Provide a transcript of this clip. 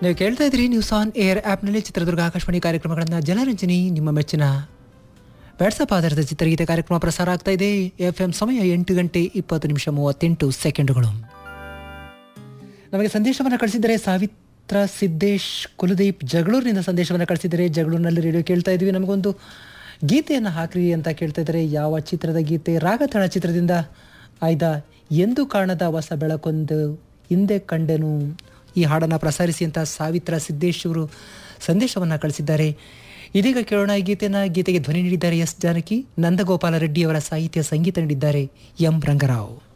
ನೀವು ಕೇಳ್ತಾ ಇದ್ರಿ ನ್ಯೂಸ್ ಆನ್ ಏರ್ ಆ್ಯಪ್ನಲ್ಲಿ ಚಿತ್ರದುರ್ಗ ಆಕಾಶವಾಣಿ ಕಾರ್ಯಕ್ರಮಗಳನ್ನು ಜಲರಂಜನಿ ನಿಮ್ಮ ಮೆಚ್ಚಿನ ವಾಟ್ಸಪ್ ಆಧಾರಿತ ಚಿತ್ರಗೀತೆ ಕಾರ್ಯಕ್ರಮ ಪ್ರಸಾರ ಆಗ್ತಾ ಇದೆ ಎಫ್ ಎಂ ಸಮಯ ಎಂಟು ಗಂಟೆ ಇಪ್ಪತ್ತು ನಿಮಿಷ ಮೂವತ್ತೆಂಟು ಸೆಕೆಂಡುಗಳು ನಮಗೆ ಸಂದೇಶವನ್ನು ಕಳಿಸಿದರೆ ಸಾವಿತ್ರ ಸಿದ್ದೇಶ್ ಕುಲದೀಪ್ ಜಗಳೂರಿನಿಂದ ಸಂದೇಶವನ್ನು ಕಳಿಸಿದರೆ ಜಗಳೂರಿನಲ್ಲಿ ರೇಡಿಯೋ ಕೇಳ್ತಾ ಇದ್ವಿ ನಮಗೊಂದು ಗೀತೆಯನ್ನು ಹಾಕ್ರಿ ಅಂತ ಕೇಳ್ತಾ ಇದ್ದಾರೆ ಯಾವ ಚಿತ್ರದ ಗೀತೆ ರಾಗತಳ ಚಿತ್ರದಿಂದ ಆಯ್ದ ಎಂದು ಕಾಣದ ಹೊಸ ಬೆಳಕೊಂದು ಹಿಂದೆ ಕಂಡೆನು ಈ ಹಾಡನ್ನು ಪ್ರಸಾರಿಸಿ ಅಂತ ಸಾವಿತ್ರ ಸಿದ್ದೇಶ್ ಅವರು ಸಂದೇಶವನ್ನು ಕಳಿಸಿದ್ದಾರೆ ಇದೀಗ ಕೇಳೋಣ ಈ ಗೀತೆನ ಗೀತೆಗೆ ಧ್ವನಿ ನೀಡಿದ್ದಾರೆ ಎಸ್ ಜಾನಕಿ ನಂದಗೋಪಾಲ ರೆಡ್ಡಿ ಅವರ ಸಾಹಿತ್ಯ ಸಂಗೀತ ನೀಡಿದ್ದಾರೆ ಎಂ ರಂಗರಾವ್